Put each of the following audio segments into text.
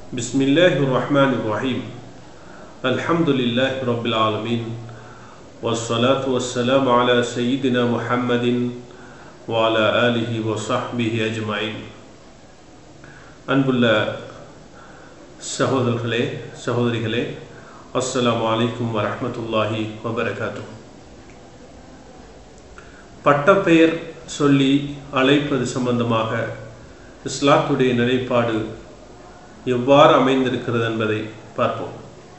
بسم الله الرحمن الرحيم الحمد لله رب العالمين والصلاة والسلام على سيدنا محمد وعلى آله وصحبه أجمعين அன்புள்ள சகோதரர்களே சகோதரிகளே அஸ்ஸலாமு அலைக்கும் வரஹ்மத்துல்லாஹி வபரகாத்து பட்டப்பெயர் சொல்லி அழைப்பது சம்பந்தமாக இஸ்லாத்துடைய நிலைப்பாடு எவ்வாறு அமைந்திருக்கிறது என்பதை பார்ப்போம்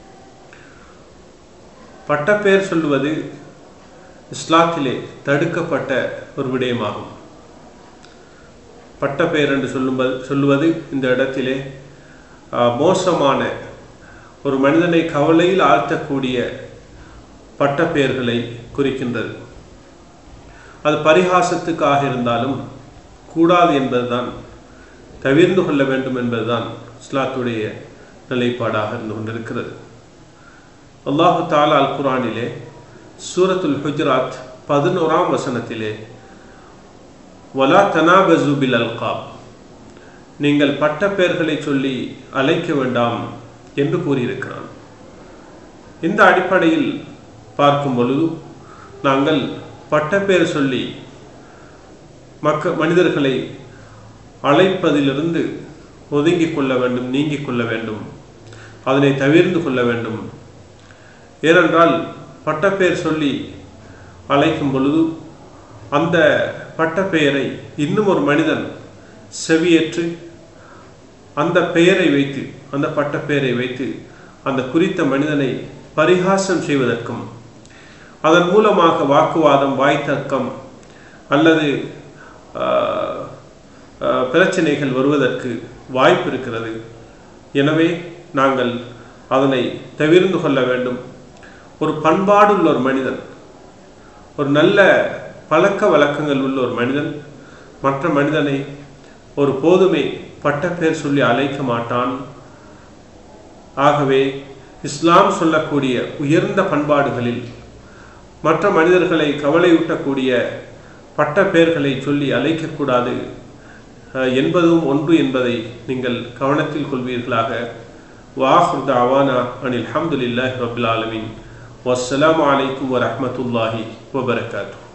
பட்டப்பெயர் சொல்லுவது இஸ்லாத்திலே தடுக்கப்பட்ட ஒரு விடயமாகும் பட்டப்பெயர் என்று சொல்லும்போது சொல்லுவது இந்த இடத்திலே ஆஹ், மோசமான ஒரு மனிதனை கவலையில் ஆழ்த்தக்கூடிய பட்டப்பெயர்களை குறிக்கின்றது அது பரிகாசத்துக்காக இருந்தாலும் கூடாது என்பதுதான் தவிர்ந்து கொள்ள வேண்டும் என்பதுதான் இஸ்லாத்துடைய நிலைப்பாடாக இருந்து கொண்டிருக்கிறது அல்லாஹு தாலா அல் குரானிலே சூரத்துல் ஹுஜராத் பதினோராம் வசனத்திலே வலா தனாபசு பில் அல்காப் நீங்கள் பட்ட பெயர்களை சொல்லி அழைக்க வேண்டாம் என்று கூறியிருக்கிறான் இந்த அடிப்படையில் பார்க்கும் பொழுது நாங்கள் பட்டப்பெயர் சொல்லி மக்க மனிதர்களை அழைப்பதிலிருந்து ஒதுங்கிக் கொள்ள வேண்டும் நீங்கிக் கொள்ள வேண்டும் அதனை தவிர்ந்து கொள்ள வேண்டும் ஏனென்றால் பட்டப்பெயர் சொல்லி அழைக்கும் பொழுது அந்த பட்டப்பெயரை இன்னும் ஒரு மனிதன் செவியேற்று அந்த பெயரை வைத்து அந்த பட்டப்பெயரை வைத்து அந்த குறித்த மனிதனை பரிகாசம் செய்வதற்கும் அதன் மூலமாக வாக்குவாதம் வாய்த்தர்க்கம் அல்லது ஆஹ், ஆஹ், பிரச்சனைகள் வருவதற்கு வாய்ப்பு இருக்கிறது எனவே நாங்கள் அதனை தவிர்ந்து கொள்ள வேண்டும் ஒரு பண்பாடுள்ள ஒரு மனிதன் ஒரு நல்ல பழக்க வழக்கங்கள் உள்ள ஒரு மனிதன் மற்ற மனிதனை ஒரு போதுமே பட்டப்பெயர் சொல்லி அழைக்க மாட்டான் ஆகவே இஸ்லாம் சொல்லக்கூடிய உயர்ந்த பண்பாடுகளில் மற்ற மனிதர்களை கவலையூட்டக்கூடிய பட்ட பெயர்களை சொல்லி அழைக்கக்கூடாது அஹ், என்பதும் ஒன்று என்பதை நீங்கள் கவனத்தில் கொள்வீர்களாக வாஹுர்த அவானா அனில் அஹமதுல்லாஹி ரபில் ஆலமின் வஸ்ஸலாமு அலைக்கும் வரஹ்மத்துல்லாஹி வபரகாத்து